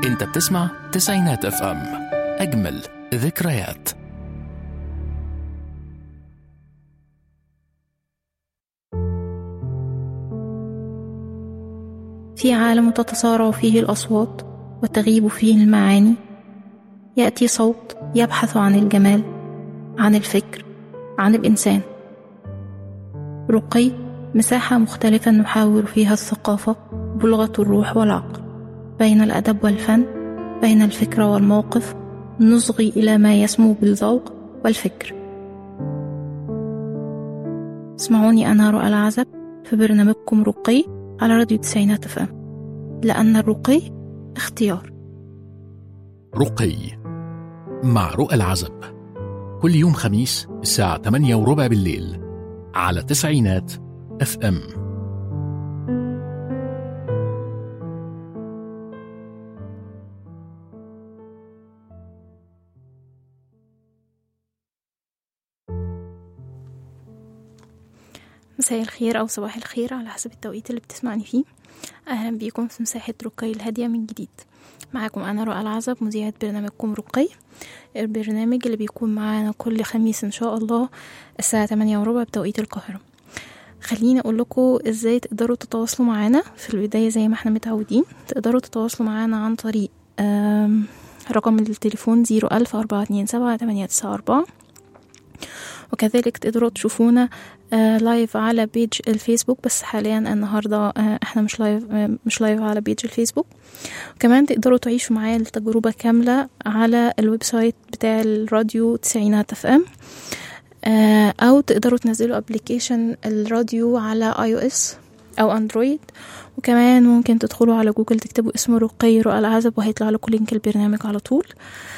انت بتسمع تسعينات اف ام اجمل ذكريات في عالم تتصارع فيه الأصوات وتغيب فيه المعاني يأتي صوت يبحث عن الجمال عن الفكر عن الإنسان رقي مساحة مختلفة نحاور فيها الثقافة بلغة الروح والعقل بين الأدب والفن بين الفكرة والموقف نصغي إلى ما يسمو بالذوق والفكر اسمعوني أنا رؤى العزب في برنامجكم رقي على راديو تسعينات اف ام لأن الرقي اختيار رقي مع رؤى العزب كل يوم خميس الساعة 8 وربع بالليل على تسعينات اف ام مساء الخير أو صباح الخير على حسب التوقيت اللي بتسمعني فيه أهلا بيكم في مساحة رقي الهادية من جديد معاكم أنا رؤى العزب مذيعة برنامجكم رقي البرنامج اللي بيكون معانا كل خميس إن شاء الله الساعة 8 وربع بتوقيت القاهرة خليني أقول لكم إزاي تقدروا تتواصلوا معانا في البداية زي ما احنا متعودين تقدروا تتواصلوا معانا عن طريق آم، رقم التليفون زيرو ألف أربعة اتنين سبعة تمانية تسعة أربعة وكذلك تقدروا تشوفونا آه، لايف على بيج الفيسبوك بس حاليا النهارده آه، احنا مش لايف آه، مش لايف على بيج الفيسبوك وكمان تقدروا تعيشوا معايا التجربة كاملة على الويب سايت بتاع الراديو تسعينات اف ام او تقدروا تنزلوا ابلكيشن الراديو على اي او اس او اندرويد وكمان ممكن تدخلوا على جوجل تكتبوا اسم رقي رؤى العزب وهيطلع لكم لينك البرنامج على طول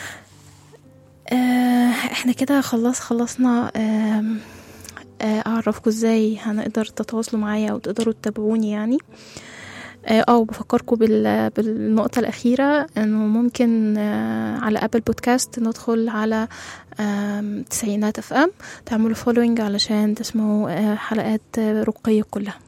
آه، احنا كده خلاص خلصنا آم، آه، اعرفكم ازاي هنقدر تتواصلوا معايا او تقدروا تتابعوني يعني اه آه، وبفكركم بال- بالنقطة الأخيرة إنه ممكن آه، على أبل بودكاست ندخل على آم، تسعينات اف ام تعملوا فولوينج علشان تسمعوا آه، حلقات آه، رقية كلها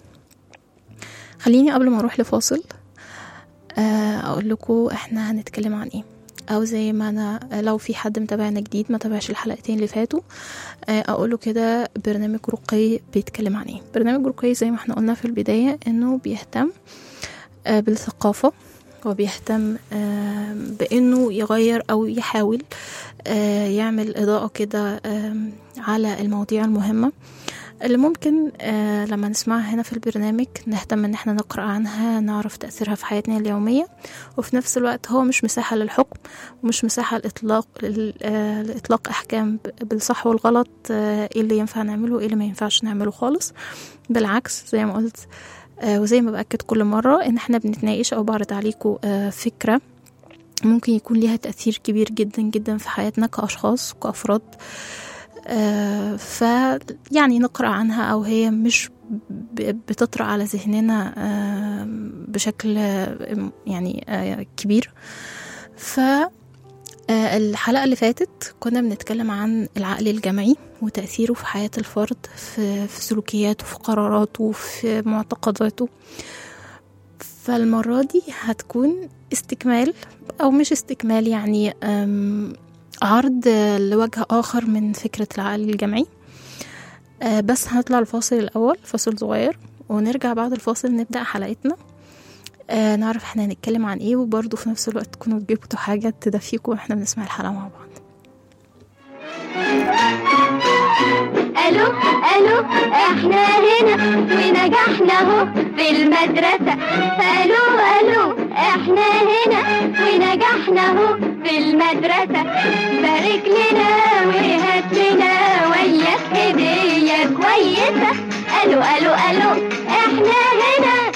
خليني قبل ما أروح لفاصل آه، أقول لكم إحنا هنتكلم عن إيه او زي ما انا لو في حد متابعنا جديد ما تابعش الحلقتين اللي فاتوا آه، اقوله كده برنامج رقي بيتكلم عن ايه برنامج رقي زي ما احنا قلنا في البداية انه بيهتم آه، بالثقافة وبيهتم آه، بانه يغير او يحاول آه، يعمل اضاءة كده آم، على المواضيع المهمة اللي ممكن آه، لما نسمعها هنا في البرنامج نهتم ان احنا نقرأ عنها نعرف تأثيرها في حياتنا اليومية وفي نفس الوقت هو مش مساحة للحكم ومش مساحة لإطلاق لل- آه، لإطلاق أحكام ب- بالصح والغلط آه، إيه اللي ينفع نعمله وإيه اللي ما ينفعش نعمله خالص بالعكس زي ما قلت آه، وزي ما بأكد كل مرة إن إحنا بنتناقش أو بعرض عليكم آه، فكرة ممكن يكون ليها تأثير كبير جدا جدا في حياتنا كأشخاص كأفراد آه، ف يعني نقرأ عنها أو هي مش ب- بتطرأ على ذهننا آه، بشكل آه، يعني آه، كبير ف آه، الحلقة اللي فاتت كنا بنتكلم عن العقل الجمعي وتأثيره في حياة الفرد في, في سلوكياته في قراراته في معتقداته فالمرة دي هتكون استكمال أو مش استكمال يعني أم، عرض لوجه آخر من فكرة العقل الجمعي آه، بس هنطلع الفاصل الأول فاصل صغير ونرجع بعد الفاصل نبدأ حلقتنا آه، نعرف احنا هنتكلم عن ايه وبرضه في نفس الوقت تكونوا جبتوا حاجة تدفيكم واحنا بنسمع الحلقة مع بعض الو الو احنا هنا ونجحنا اهو في المدرسة الو الو احنا هنا ونجحنا اهو في المدرسة بارك لنا وهات لنا وياك هدية كويسة الو الو الو احنا هنا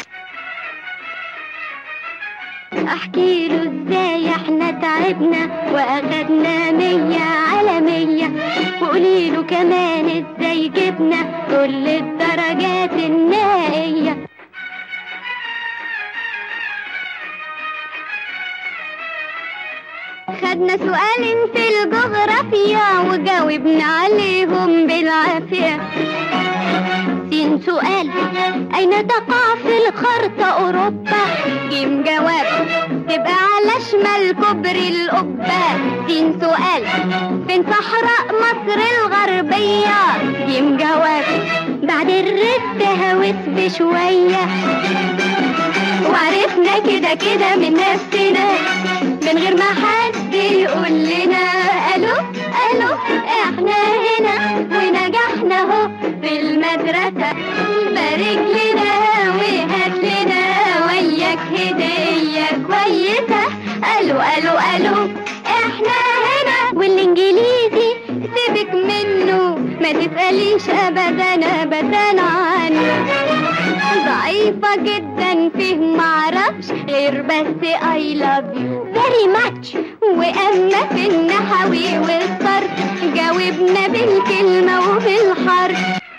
احكي له ازاي احنا تعبنا واخدنا مية على مية وقولي له كمان ازاي جبنا كل الدرجات النهائية خدنا سؤالين في الجغرافيا وجاوبنا عليهم بالعافية سين سؤال أين تقع في الخرطة أوروبا جيم جواب تبقى على شمال كوبري القبة سين سؤال فين صحراء مصر الغربية جيم جواب بعد الرد هوس بشوية وعرفنا كده كده من نفسنا من غير ما حد يقول لنا الو الو احنا هنا ونجحنا اهو في المدرسة بارك لنا وهات لنا وياك هدية كويسة الو الو الو احنا هنا والانجليزي سيبك منه ما تسأليش ابدا ابدا عنه ضعيفة جدا فيه معرفش غير بس I love you very much وأما في النحوي والصرف جاوبنا بالكلمة وبالحرف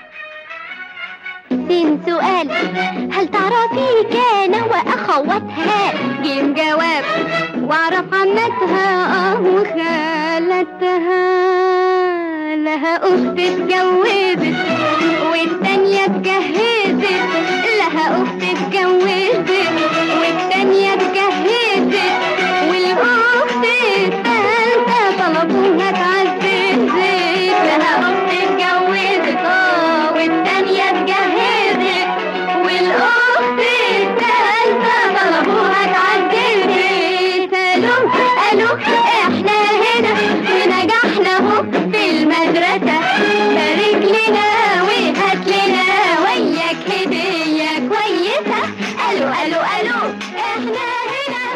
سين سؤال هل تعرفي كان وأخواتها جيم جواب واعرف عمتها اه وخالتها لها أخت اتجوزت والتانية اتجهزت لها أخت اتجوزت والتانية اتجهزت والأخت التالتة طلبوها اتعززت لها أخت اتجوزت اه والتانية اتجهزت والأخت التالتة طلبوها اتعززت ألو ألو احنا هنا ونجحنا اهو في المدرسة بارك لنا وهات لنا وياك هدية كويسة ألو ألو ألو احنا هنا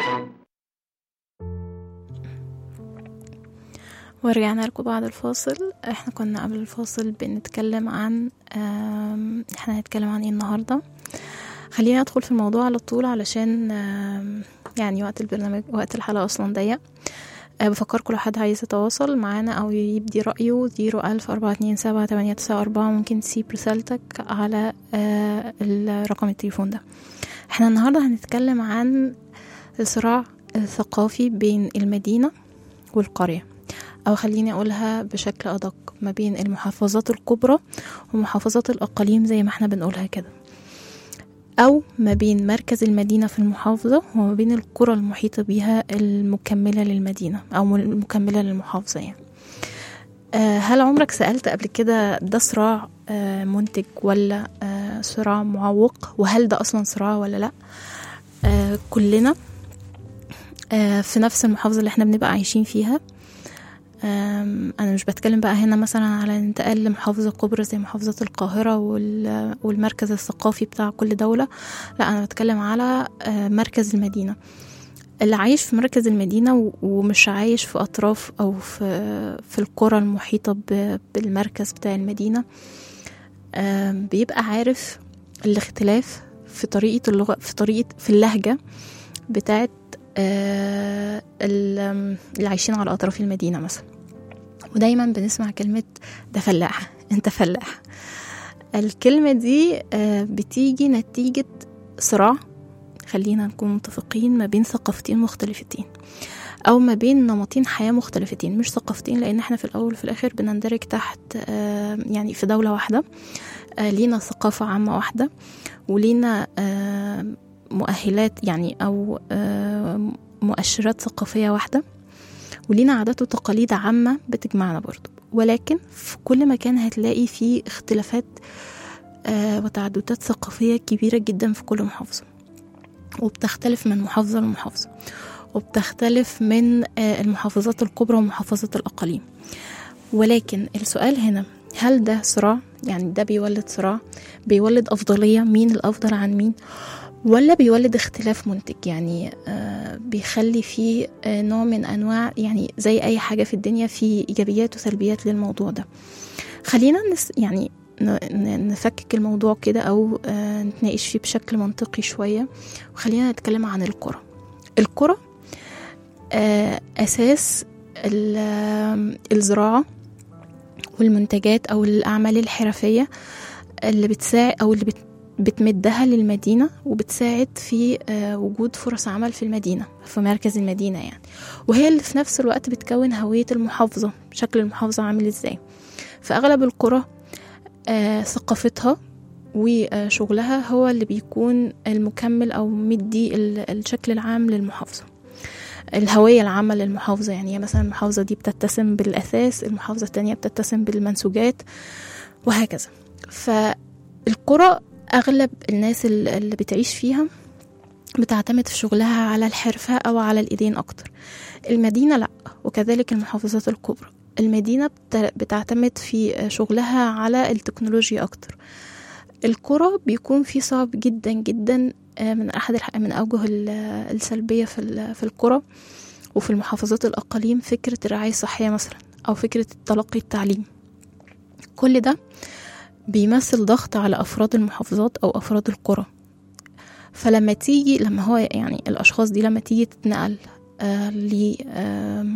ورجعنا لكم بعد الفاصل احنا كنا قبل الفاصل بنتكلم عن آم، احنا هنتكلم عن ايه النهارده خلينا ندخل في الموضوع على طول علشان آم، يعني وقت البرنامج وقت الحلقة أصلا ضيق آه، بفكركم لو حد عايز يتواصل معانا أو يبدي رأيه زيرو ألف أربعة اتنين سبعة تمانية تسعة أربعة ممكن تسيب رسالتك على آه، الرقم التليفون ده احنا النهاردة هنتكلم عن الصراع الثقافي بين المدينة والقرية أو خليني أقولها بشكل أدق ما بين المحافظات الكبرى ومحافظات الأقاليم زي ما احنا بنقولها كده أو ما بين مركز المدينة في المحافظة وما بين القرى المحيطة بها المكملة للمدينة أو المكملة للمحافظة يعني آه، هل عمرك سألت قبل كده ده صراع آه، منتج ولا آه، صراع معوق وهل ده أصلا صراع ولا لأ آه، كلنا آه، في نفس المحافظة اللي احنا بنبقى عايشين فيها أم، أنا مش بتكلم بقى هنا مثلا على انتقال لمحافظة كبرى زي محافظة القاهرة وال- والمركز الثقافي بتاع كل دولة لا أنا بتكلم على آه، مركز المدينة اللي عايش في مركز المدينة و- ومش عايش في أطراف أو في, في القرى المحيطة ب- بالمركز بتاع المدينة آم، بيبقى عارف الاختلاف في طريقة اللغة في طريقة في اللهجة بتاعت آه، ال- اللي عايشين على أطراف المدينة مثلا ودايما بنسمع كلمة ده فلاح انت فلاح الكلمة دي آه، بتيجي نتيجة صراع خلينا نكون متفقين ما بين ثقافتين مختلفتين او ما بين نمطين حياة مختلفتين مش ثقافتين لان احنا في الاول وفي الاخر بنندرج تحت آه، يعني في دولة واحدة آه، لينا ثقافة عامة واحدة ولينا آه، مؤهلات يعني او آه، مؤشرات ثقافية واحدة ولينا عادات وتقاليد عامة بتجمعنا برضو ولكن في كل مكان هتلاقي فيه اختلافات آه، وتعددات ثقافية كبيرة جدا في كل محافظة وبتختلف من محافظة لمحافظة وبتختلف من آه، المحافظات الكبرى ومحافظات الأقاليم ولكن السؤال هنا هل ده صراع يعني ده بيولد صراع بيولد أفضلية مين الأفضل عن مين ولا بيولد اختلاف منتج يعني آه بيخلي فيه آه نوع من أنواع يعني زي أي حاجة في الدنيا في إيجابيات وسلبيات للموضوع ده خلينا نس يعني ن- ن- نفكك الموضوع كده أو آه نتناقش فيه بشكل منطقي شوية وخلينا نتكلم عن القرى القرى آه أساس ال- آه، الزراعة والمنتجات أو الأعمال الحرفية اللي بتساعد أو اللي بت بتمدها للمدينة وبتساعد في آه، وجود فرص عمل في المدينة في مركز المدينة يعني وهي اللي في نفس الوقت بتكون هوية المحافظة شكل المحافظة عامل ازاي فأغلب القرى آه، ثقافتها وشغلها هو اللي بيكون المكمل أو مدي ال- الشكل العام للمحافظة الهوية العامة للمحافظة يعني مثلا المحافظة دي بتتسم بالأثاث المحافظة التانية بتتسم بالمنسوجات وهكذا فالقرى أغلب الناس ال- اللي بتعيش فيها بتعتمد في شغلها على الحرفة أو على الإيدين أكتر المدينة لأ وكذلك المحافظات الكبرى المدينة بت- بتعتمد في شغلها على التكنولوجيا أكتر القرى بيكون في صعب جدا جدا آه، من أحد الح- من أوجه ال- السلبية في ال- في القرى وفي المحافظات الأقاليم فكرة الرعاية الصحية مثلا أو فكرة تلقي التعليم كل ده بيمثل ضغط على أفراد المحافظات أو أفراد القرى فلما تيجي لما هو يعني الأشخاص دي لما تيجي تتنقل آه ل آم،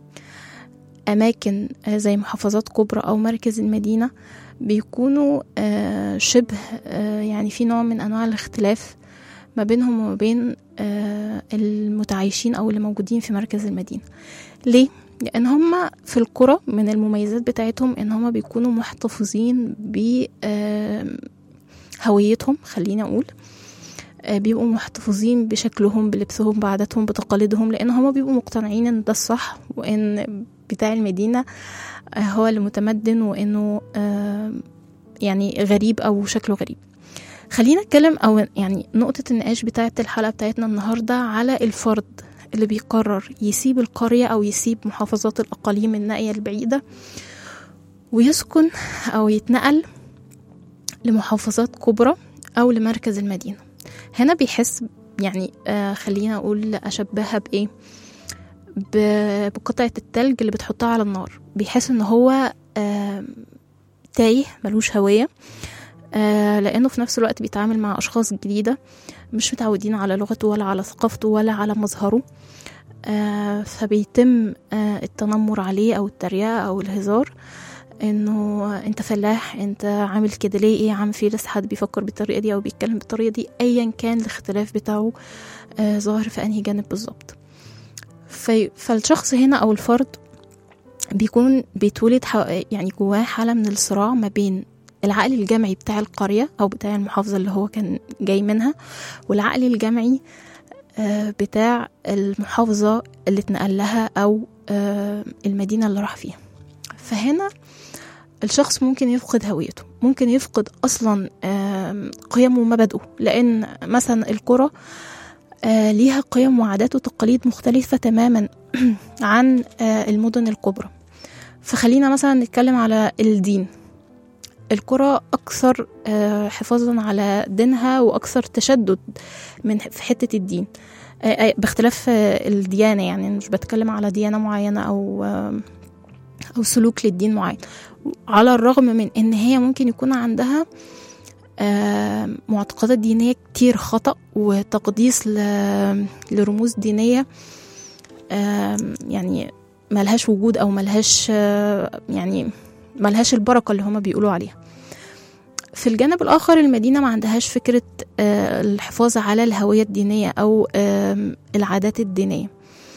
أماكن آه زي محافظات كبرى أو مركز المدينة بيكونوا آه شبه آه يعني في نوع من أنواع الاختلاف ما بينهم وما بين آه المتعايشين أو اللي موجودين في مركز المدينة ليه؟ لأن هم في القرى من المميزات بتاعتهم إن هم بيكونوا محتفظين ب آم، هويتهم خليني أقول آه، بيبقوا محتفظين بشكلهم بلبسهم بعاداتهم بتقاليدهم لان هما بيبقوا مقتنعين ان ده الصح وان بتاع المدينة آه، هو اللي متمدن وانه آه، يعني غريب او شكله غريب خلينا نتكلم او يعني نقطة النقاش بتاعة الحلقة بتاعتنا النهاردة على الفرد اللي بيقرر يسيب القرية او يسيب محافظات الاقاليم النائية البعيدة ويسكن او يتنقل لمحافظات كبرى او لمركز المدينة هنا بيحس يعني آه خلينا اقول اشبهها بايه ب- بقطعة التلج اللي بتحطها على النار بيحس ان هو آه تايه ملوش هوية آه لانه في نفس الوقت بيتعامل مع اشخاص جديدة مش متعودين على لغته ولا على ثقافته ولا على مظهره آه فبيتم آه التنمر عليه او التريقة او الهزار انه انت فلاح انت عامل كده ليه ايه عامل فيه لسه حد بيفكر بالطريقه دي او بيتكلم بالطريقه دي ايا كان الاختلاف بتاعه آه ظاهر في انهي جانب بالظبط في فالشخص هنا او الفرد بيكون بيتولد حو- يعني جواه حاله من الصراع ما بين العقل الجمعي بتاع القريه او بتاع المحافظه اللي هو كان جاي منها والعقل الجمعي آه، بتاع المحافظه اللي اتنقل لها او آه، المدينه اللي راح فيها فهنا الشخص ممكن يفقد هويته ممكن يفقد اصلا آم، قيمه ومبادئه لان مثلا القرى آه، ليها قيم وعادات وتقاليد مختلفة تماما عن آه، المدن الكبرى فخلينا مثلا نتكلم على الدين القرى أكثر آه، حفاظا على دينها وأكثر تشدد من في حتة الدين آه، آه، باختلاف آه، الديانة يعني مش بتكلم على ديانة معينة أو آم، أو سلوك للدين معين على الرغم من ان هي ممكن يكون عندها آم، معتقدات دينية كتير خطأ وتقديس ل- لرموز دينية آم، يعني ملهاش وجود أو ملهاش آه، يعني ملهاش البركة اللي هما بيقولوا عليها في الجانب الآخر المدينة ما عندهاش فكرة آه، الحفاظ على الهوية الدينية أو آم، العادات الدينية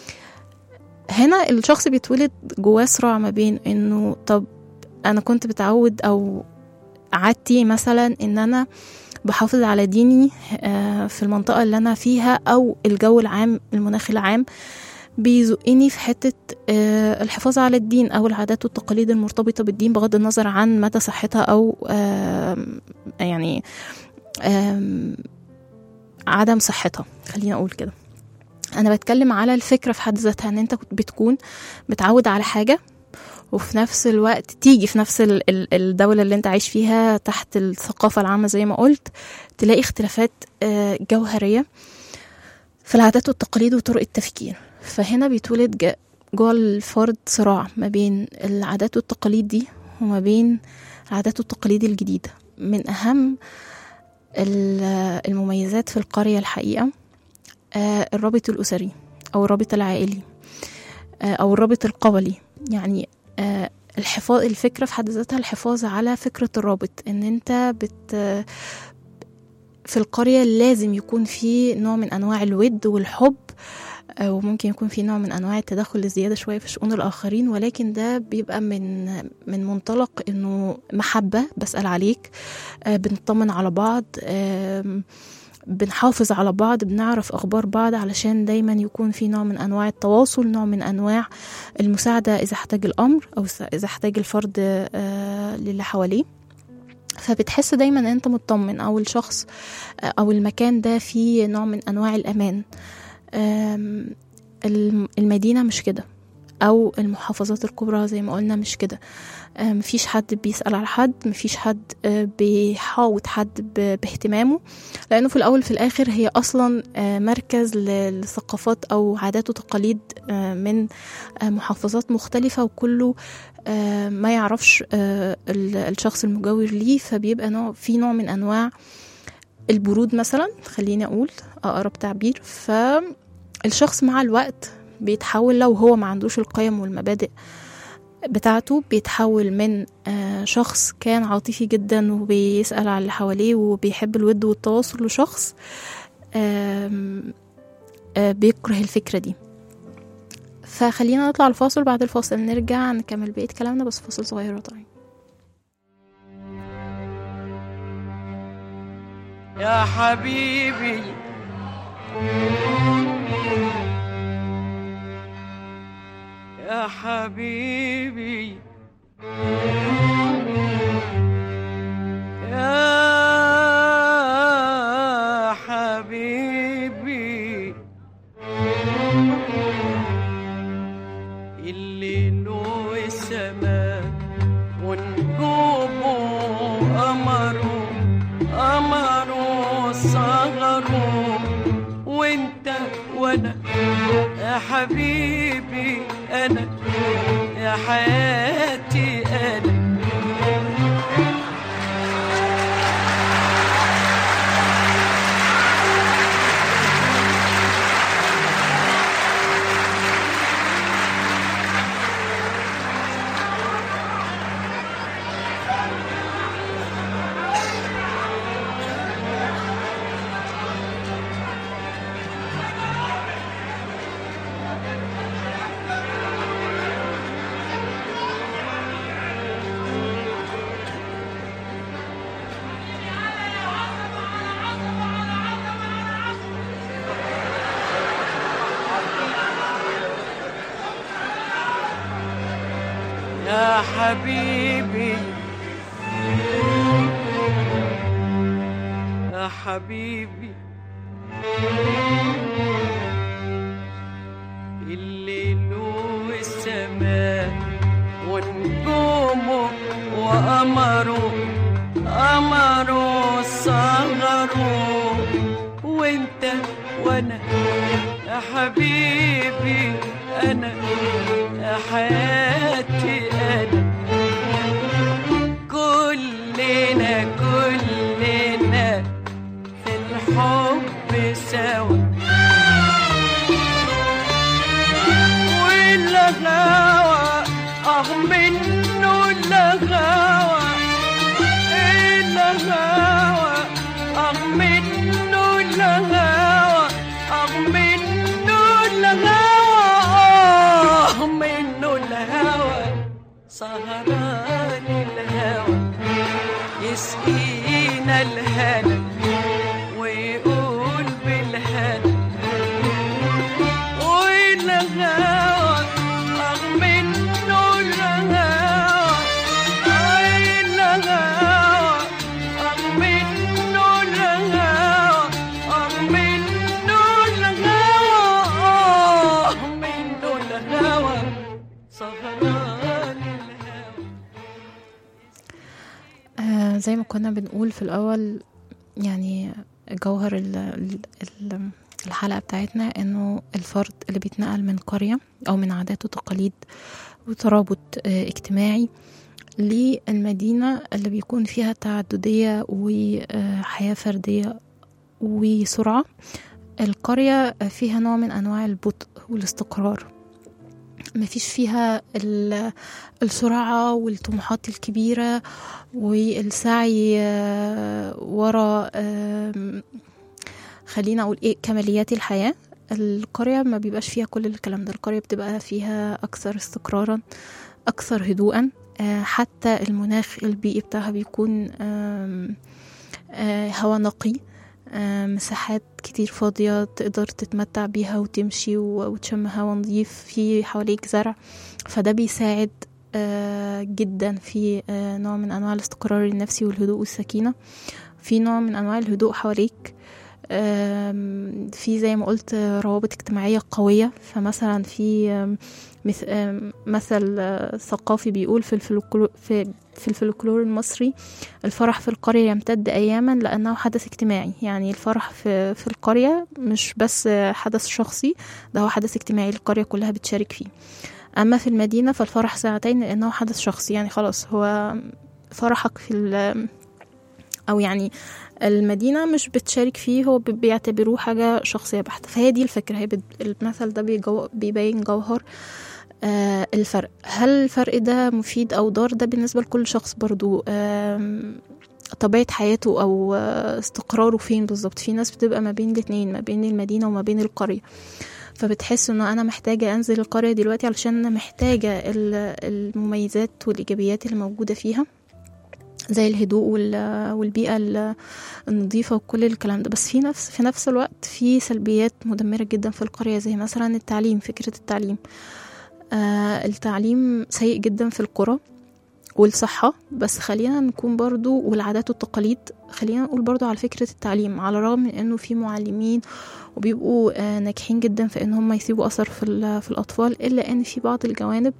هنا الشخص بيتولد جواه صراع ما بين انه طب انا كنت بتعود او عادتي مثلا ان انا بحافظ على ديني آه، في المنطقة اللي أنا فيها أو الجو العام المناخ العام بيزقني في حتة آه، الحفاظ على الدين أو العادات والتقاليد المرتبطة بالدين بغض النظر عن مدى صحتها أو آم، يعني آم، عدم صحتها خلينا أقول كده أنا بتكلم على الفكرة في حد ذاتها إن أنت كنت بتكون متعود على حاجة وفي نفس الوقت تيجي في نفس ال- ال- الدولة اللي انت عايش فيها تحت الثقافة العامة زي ما قلت تلاقي اختلافات آه، جوهرية في العادات والتقاليد وطرق التفكير فهنا بيتولد ج- جوه الفرد صراع ما بين العادات والتقاليد دي وما بين العادات والتقاليد الجديدة من أهم ال- المميزات في القرية الحقيقة آه، الرابط الأسري أو الرابط العائلي آه، أو الرابط القبلي يعني آه، الحفاظ الفكرة في حد ذاتها الحفاظ على فكرة الرابط ان انت بت في القرية لازم يكون في نوع من انواع الود والحب آه، وممكن يكون في نوع من انواع التدخل الزياده شويه في شؤون الاخرين ولكن ده بيبقى من من منطلق انه محبه بسال عليك آه، بنطمن على بعض آم، بنحافظ على بعض بنعرف اخبار بعض علشان دايما يكون في نوع من انواع التواصل نوع من انواع المساعده اذا احتاج الامر او اذا احتاج الفرد آه، للي حواليه فبتحس دايما ان انت مطمن او الشخص آه، او المكان ده فيه نوع من انواع الامان آم، الم- المدينه مش كده او المحافظات الكبرى زي ما قلنا مش كده آه، مفيش حد بيسأل على حد مفيش حد آه، بيحاوط حد ب- باهتمامه لأنه في الأول في الآخر هي أصلا آه، مركز ل- لثقافات أو عادات وتقاليد آه، من آه، محافظات مختلفة وكله آه، ما يعرفش آه، ال- الشخص المجاور ليه فبيبقى نوع في نوع من أنواع البرود مثلا خليني أقول أقرب تعبير فالشخص مع الوقت بيتحول لو هو ما عندوش القيم والمبادئ بتاعته بيتحول من آه، شخص كان عاطفي جدا وبيسأل على اللي حواليه وبيحب الود والتواصل لشخص آم، آه، بيكره الفكرة دي فخلينا نطلع الفاصل بعد الفاصل نرجع نكمل بقية كلامنا بس فاصل صغير طيب يا حبيبي يا حبيبي يا حبيبي الليل والسماء ونجومه قمره قمره صغره وانت وانا يا حبيبي انا يا حياتي انا يا حبيبي يا حبيبي الليل والسماء ونجومه وقمره قمره صغره وانت وانا يا حبيبي انا يا حياتي انا كلنا كلنا في الحب سوا والغاوى اه منه الغاوى الغاوى اه منه الغاوى اه منه الغاوى اه منه الهوى سهران الهوى يسقينا الهنا ويقول بالهنا والهوى اه منه الهوى الهوى اه منه الهوى اه منه الهوى اه منه الهوى سهران الهوى آه زي ما كنا بنقول في الأول يعني جوهر ال ال ال الحلقة بتاعتنا إنه الفرد اللي بيتنقل من قرية أو من عادات وتقاليد وترابط آه اجتماعي للمدينة اللي بيكون فيها تعددية وحياة فردية وسرعة القرية فيها نوع من أنواع البطء والاستقرار مفيش فيها ال- السرعة والطموحات الكبيرة والسعي آه، ورا آم، خلينا أقول إيه كماليات الحياة القرية ما بيبقاش فيها كل الكلام ده القرية بتبقى فيها أكثر استقرارا أكثر هدوءا آه، حتى المناخ البيئي بتاعها بيكون آم، آه، هوا نقي آه، مساحات كتير فاضية تقدر تتمتع بيها وتمشي و- وتشم هوا نظيف في حواليك زرع فده بيساعد آه، جدا في آه، نوع من أنواع الاستقرار النفسي والهدوء والسكينة في نوع من أنواع الهدوء حواليك آم، في زي ما قلت آه، روابط اجتماعية قوية فمثلا في آم، مث- آم، مثل آه، ثقافي بيقول في الفلكلور في في الفلكلور المصري الفرح في القرية يمتد أياما لأنه حدث اجتماعي يعني الفرح في, في القرية مش بس آه، حدث شخصي ده هو حدث اجتماعي القرية كلها بتشارك فيه أما في المدينة فالفرح ساعتين لأنه حدث شخصي يعني خلاص هو فرحك في ال- أو يعني المدينة مش بتشارك فيه هو بي- بيعتبروه حاجة شخصية بحتة فهي دي الفكرة هي بت- المثل ده بيجو بيبين جوهر آه الفرق هل الفرق ده مفيد أو ضار ده بالنسبة لكل شخص برضو آم، طبيعة حياته أو آه، استقراره فين بالظبط في ناس بتبقى ما بين الاتنين ما بين المدينة وما بين القرية فبتحس انه انا محتاجة انزل القرية دلوقتي علشان انا محتاجة ال- المميزات والايجابيات اللي موجودة فيها زي الهدوء وال- والبيئة ال- النظيفة وكل الكلام ده بس في نفس في نفس الوقت في سلبيات مدمرة جدا في القرية زي مثلا التعليم فكرة التعليم آه التعليم سيء جدا في القرى والصحة بس خلينا نكون برضو والعادات والتقاليد خلينا نقول برضو على فكرة التعليم على الرغم من انه في معلمين وبيبقوا آه ناجحين جدا في ان هم يسيبوا اثر في, ال- في الاطفال الا ان في بعض الجوانب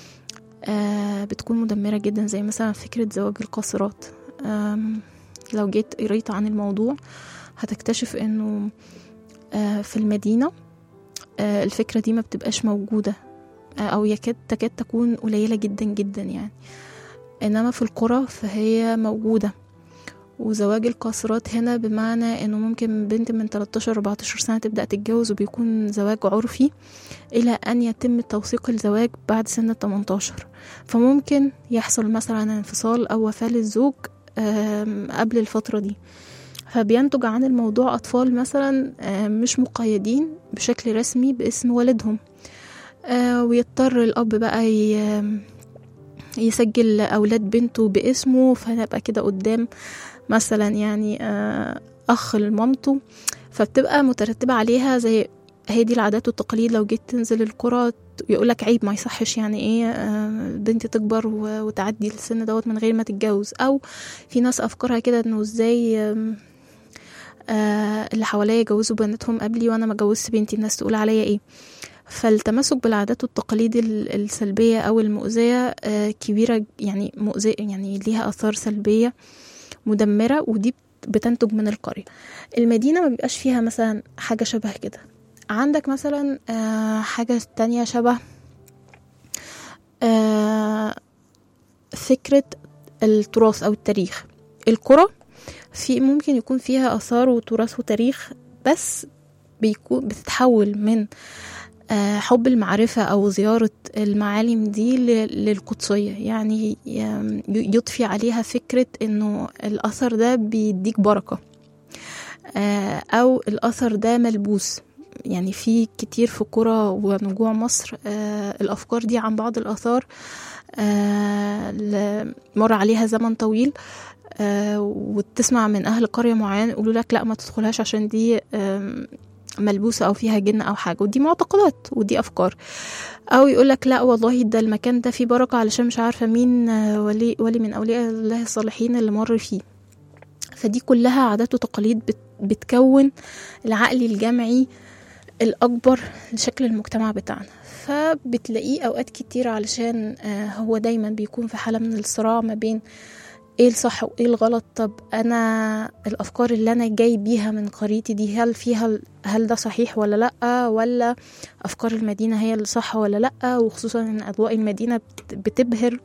آه بتكون مدمرة جدا زي مثلا فكرة زواج القاصرات آم، لو جيت قريت عن الموضوع هتكتشف انه آه في المدينة آه الفكرة دي ما بتبقاش موجودة آه او يكاد تكاد تكون قليلة جدا جدا يعني انما في القرى فهي موجودة وزواج القاصرات هنا بمعنى انه ممكن بنت من 13 14 سنة تبدأ تتجوز وبيكون زواج عرفي الى ان يتم توثيق الزواج بعد سن 18 فممكن يحصل مثلا انفصال او وفاة للزوج آم، قبل الفترة دي فبينتج عن الموضوع أطفال مثلا آم، مش مقيدين بشكل رسمي باسم والدهم آه، ويضطر الأب بقى ي- يسجل أولاد بنته باسمه فنبقى كده قدام مثلا يعني آه، أخ لمامته فبتبقى مترتبة عليها زي هي دي العادات والتقاليد لو جيت تنزل القرى يقولك عيب ما يصحش يعني ايه آه، البنت تكبر و- وتعدي السن دوت من غير ما تتجوز او في ناس افكارها كده انه ازاي آم، آه، اللي حواليا يجوزوا بناتهم قبلي وانا ما جوزت بنتي الناس تقول عليا ايه فالتمسك بالعادات والتقاليد ال- السلبية أو المؤذية آه، كبيرة يعني مؤذية يعني ليها آثار سلبية مدمرة ودي بتنتج من القرية المدينة ما بيبقاش فيها مثلا حاجة شبه كده عندك مثلا آه، حاجة تانية شبه آه، فكرة التراث أو التاريخ القرى في ممكن يكون فيها آثار وتراث وتاريخ بس بيكون بتتحول من آه، حب المعرفة أو زيارة المعالم دي ل- للقدسية يعني ي- يضفي عليها فكرة إنه الأثر ده بيديك بركة آه، أو الأثر ده ملبوس يعني في كتير في قرى ونجوع مصر آه، الأفكار دي عن بعض الآثار آه، ل- مر عليها زمن طويل آه، وتسمع من أهل قرية معينة يقولوا لك لا ما تدخلهاش عشان دي آم، ملبوسة أو فيها جن أو حاجة ودي معتقدات ودي أفكار أو يقول لك لا والله ده المكان ده فيه بركة علشان مش عارفة مين آه، ولي, ولي من أولياء الله الصالحين اللي مر فيه فدي كلها عادات وتقاليد بت بتكون العقل الجمعي الأكبر لشكل المجتمع بتاعنا فبتلاقيه أوقات كتير علشان آه، هو دايما بيكون في حالة من الصراع ما بين ايه الصح وايه الغلط طب انا الافكار اللي انا جاي بيها من قريتي دي هل فيها هل ده صحيح ولا لا ولا افكار المدينه هي اللي صح ولا لا وخصوصا ان اضواء المدينه بت- بتبهر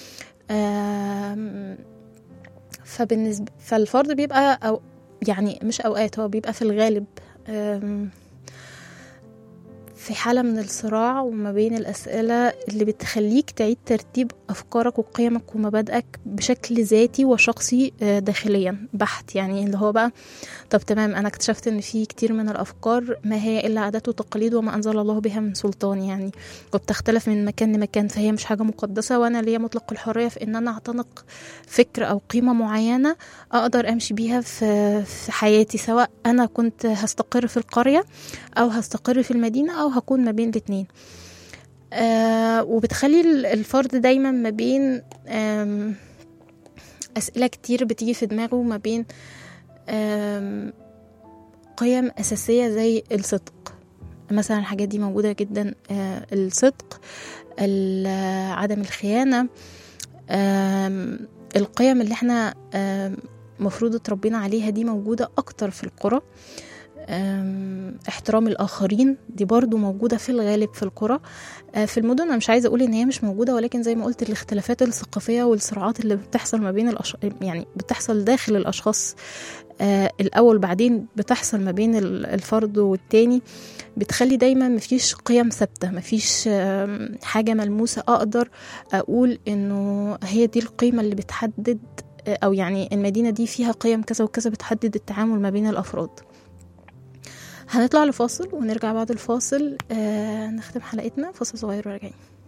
آم، فبالنسبه فالفرد بيبقى أو يعني مش اوقات هو بيبقى في الغالب آم، في حالة من الصراع وما بين الأسئلة اللي بتخليك تعيد ترتيب أفكارك وقيمك ومبادئك بشكل ذاتي وشخصي آه، داخليا بحت يعني اللي هو بقى طب تمام أنا اكتشفت إن في كتير من الأفكار ما هي إلا عادات وتقاليد وما أنزل الله بها من سلطان يعني وبتختلف من مكان لمكان فهي مش حاجة مقدسة وأنا ليا مطلق الحرية في إن أنا أعتنق فكر أو قيمة معينة أقدر أمشي بيها في في حياتي سواء أنا كنت هستقر في القرية أو هستقر في المدينة أو هكون ما بين الاتنين آه وبتخلي ال- الفرد دايما ما بين آم، أسئلة كتير بتيجي في دماغه ما بين آم، قيم أساسية زي الصدق مثلا الحاجات دي موجودة جدا آه الصدق ال- آه، عدم الخيانة آم، القيم اللي احنا آم، مفروض اتربينا عليها دي موجودة أكتر في القرى أم، احترام الآخرين دي برضو موجودة في الغالب في القرى آه، في المدن أنا مش عايزة أقول إن هي مش موجودة ولكن زي ما قلت الاختلافات الثقافية والصراعات اللي بتحصل ما بين الأش... يعني بتحصل داخل الأشخاص آه الأول بعدين بتحصل ما بين ال- الفرد والتاني بتخلي دايما مفيش قيم ثابتة مفيش آم، حاجة ملموسة أقدر أقول إنه هي دي القيمة اللي بتحدد آه، أو يعني المدينة دي فيها قيم كذا وكذا بتحدد التعامل ما بين الأفراد هنطلع لفاصل ونرجع بعد الفاصل آه نختم حلقتنا فاصل صغير وراجعين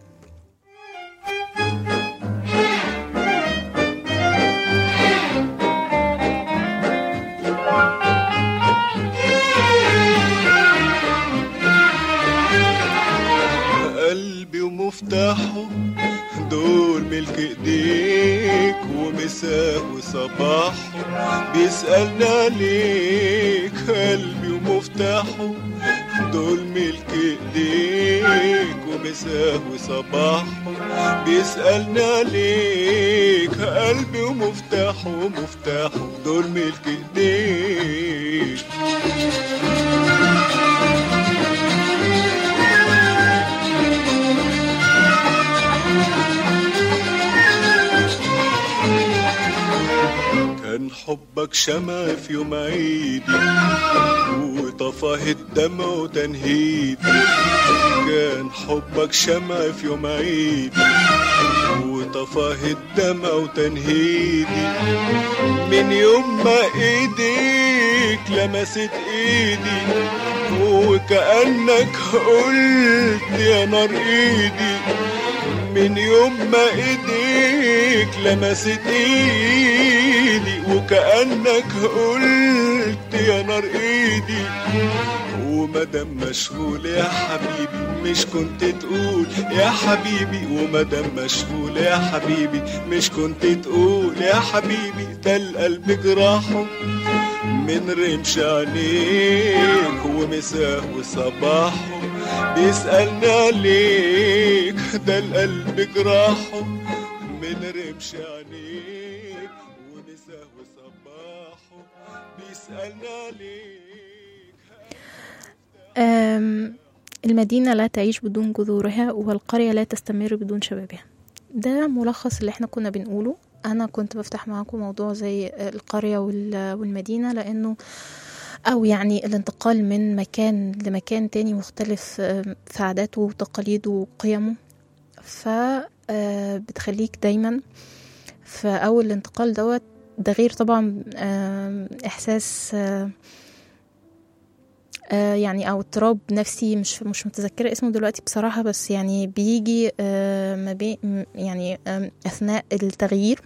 قلبي ومفتاحه دول ملك ايديك ومساء وصباحه بيسألنا عليك قلبي ومفتاحه دول ملك ايديك ومساء وصباحه بيسألنا عليك قلبي ومفتاحه ومفتاحه دول ملك ايديك كان حبك شمع في يوم عيدي وطفاه الدمع وتنهيدي كان حبك شمع في يوم عيدي وطفاه الدمع وتنهيدي من يوم ما ايديك لمست ايدي وكأنك قلت يا نار ايدي من يوم ما ايديك لمست ايدي وكأنك قلت يا نار ايدي ومدام مشغول يا حبيبي مش كنت تقول يا حبيبي ومدام مشغول يا حبيبي مش كنت تقول يا حبيبي ده القلب جراحه من رمش عينيك ومساه وصباحه بيسألنا عليك ده القلب جراحه من رمش عينيك ومساه وصباحه بيسألنا عليك آم، المدينة لا تعيش بدون جذورها والقرية لا تستمر بدون شبابها ده ملخص اللي احنا كنا بنقوله انا كنت بفتح معاكم موضوع زي القرية وال- والمدينة لانه او يعني الانتقال من مكان لمكان تاني مختلف آم، في عاداته وتقاليده وقيمه ف آه، بتخليك دايما في اول الانتقال دوت ده غير طبعا آم، احساس آه، آه، يعني او اضطراب نفسي مش مش متذكره اسمه دلوقتي بصراحه بس يعني بيجي آه، ما بين م- يعني آم، اثناء التغيير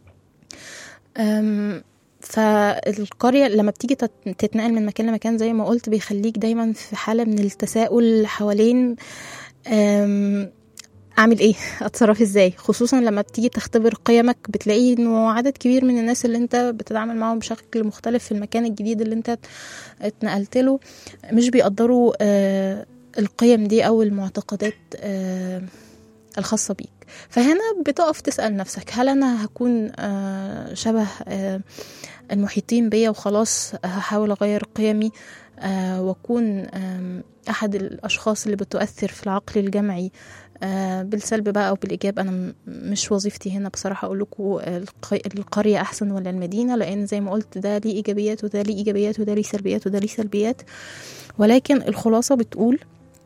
آم، فالقرية لما بتيجي تت- تتنقل من مكان لمكان زي ما قلت بيخليك دايما في حالة من التساؤل حوالين آم، اعمل ايه اتصرف ازاي خصوصا لما بتيجي تختبر قيمك بتلاقي انه عدد كبير من الناس اللي انت بتتعامل معاهم بشكل مختلف في المكان الجديد اللي انت اتنقلت له مش بيقدروا آه، القيم دي او المعتقدات آه، الخاصة بيك فهنا بتقف تسأل نفسك هل أنا هكون آه، شبه آه، المحيطين بيا وخلاص هحاول أغير قيمي آه، وأكون آم، أحد الأشخاص اللي بتؤثر في العقل الجمعي آه، بالسلب بقى أو بالإيجاب أنا م- مش وظيفتي هنا بصراحة أقول لكم القرية أحسن ولا المدينة لأن زي ما قلت ده ليه إيجابيات وده ليه إيجابيات وده ليه سلبيات وده ليه سلبيات ولكن الخلاصة بتقول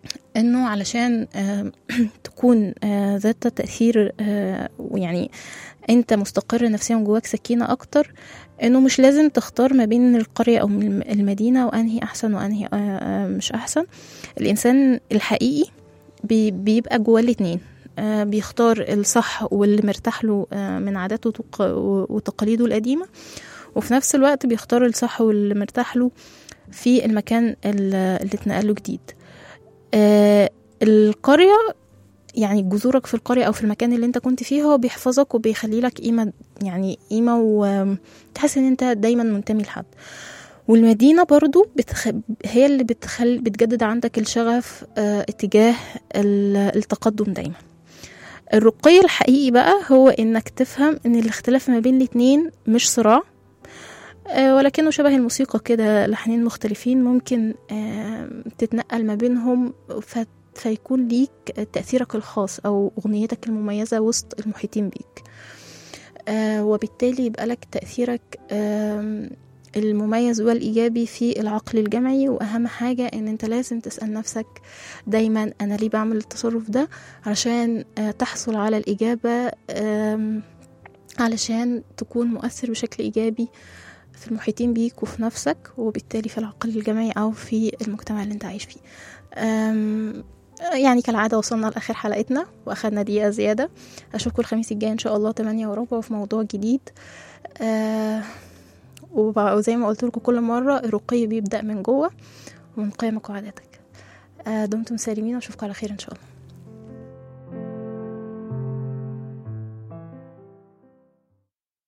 انه علشان آه، تكون آه، ذات تأثير آه، ويعني انت مستقر نفسيا جواك سكينة اكتر انه مش لازم تختار ما بين القرية او الم- المدينة وانهي احسن وانهي آه، آه، مش احسن الانسان الحقيقي بي- بيبقى جواه الاتنين آه، بيختار الصح واللي مرتاح له آه، من عاداته وتق- وتقاليده القديمة وفي نفس الوقت بيختار الصح واللي مرتاح له في المكان ال- اللي اتنقل له جديد آه، القرية يعني جذورك في القرية أو في المكان اللي انت كنت فيه هو بيحفظك وبيخلي لك قيمة يعني قيمة وتحس ان انت دايما منتمي لحد والمدينة برضو بتخ... هي اللي بتخل... بتجدد عندك الشغف آه، اتجاه ال- التقدم دايما الرقي الحقيقي بقى هو انك تفهم ان الاختلاف ما بين الاتنين مش صراع آه، ولكنه شبه الموسيقى كده لحنين مختلفين ممكن آه، تتنقل ما بينهم ف... فيكون ليك تأثيرك الخاص أو أغنيتك المميزة وسط المحيطين بيك آه، وبالتالي يبقى لك تأثيرك آم، المميز والإيجابي في العقل الجمعي وأهم حاجة إن أنت لازم تسأل نفسك دايما أنا ليه بعمل التصرف ده علشان آه، تحصل على الإجابة آم، علشان تكون مؤثر بشكل إيجابي في المحيطين بيك وفي نفسك وبالتالي في العقل الجمعي أو في المجتمع اللي أنت عايش فيه أم، يعني كالعادة وصلنا لآخر حلقتنا وأخدنا دقيقة زيادة أشوفكم الخميس الجاي إن شاء الله 8 وربع وفي موضوع جديد أه وب- وزي ما قلت لكم كل مرة الرقي بيبدأ من جوه ومن قيمك وعاداتك أه دمتم سالمين وأشوفكم على خير إن شاء الله